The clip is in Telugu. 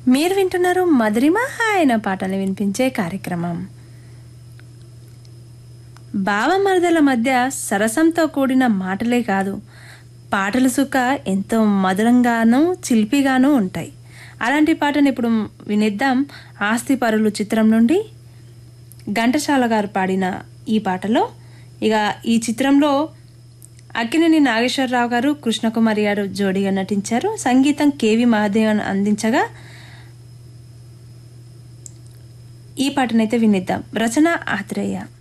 మీరు వింటున్నారు మధురిమ ఆయన పాటలు వినిపించే కార్యక్రమం భావమరదల మధ్య సరసంతో కూడిన మాటలే కాదు పాటల సుక్క ఎంతో మధురంగానూ చిలిపిగానూ ఉంటాయి అలాంటి పాటను ఇప్పుడు వినిద్దాం ఆస్తి పరులు చిత్రం నుండి ఘంటసాల గారు పాడిన ఈ పాటలో ఇక ఈ చిత్రంలో అక్కినేని నాగేశ్వరరావు గారు కృష్ణకుమారి గారు జోడిగా నటించారు సంగీతం కేవి మహాదేవన్ అందించగా ఈ పాటనైతే వినిద్దాం రచన ఆత్రేయ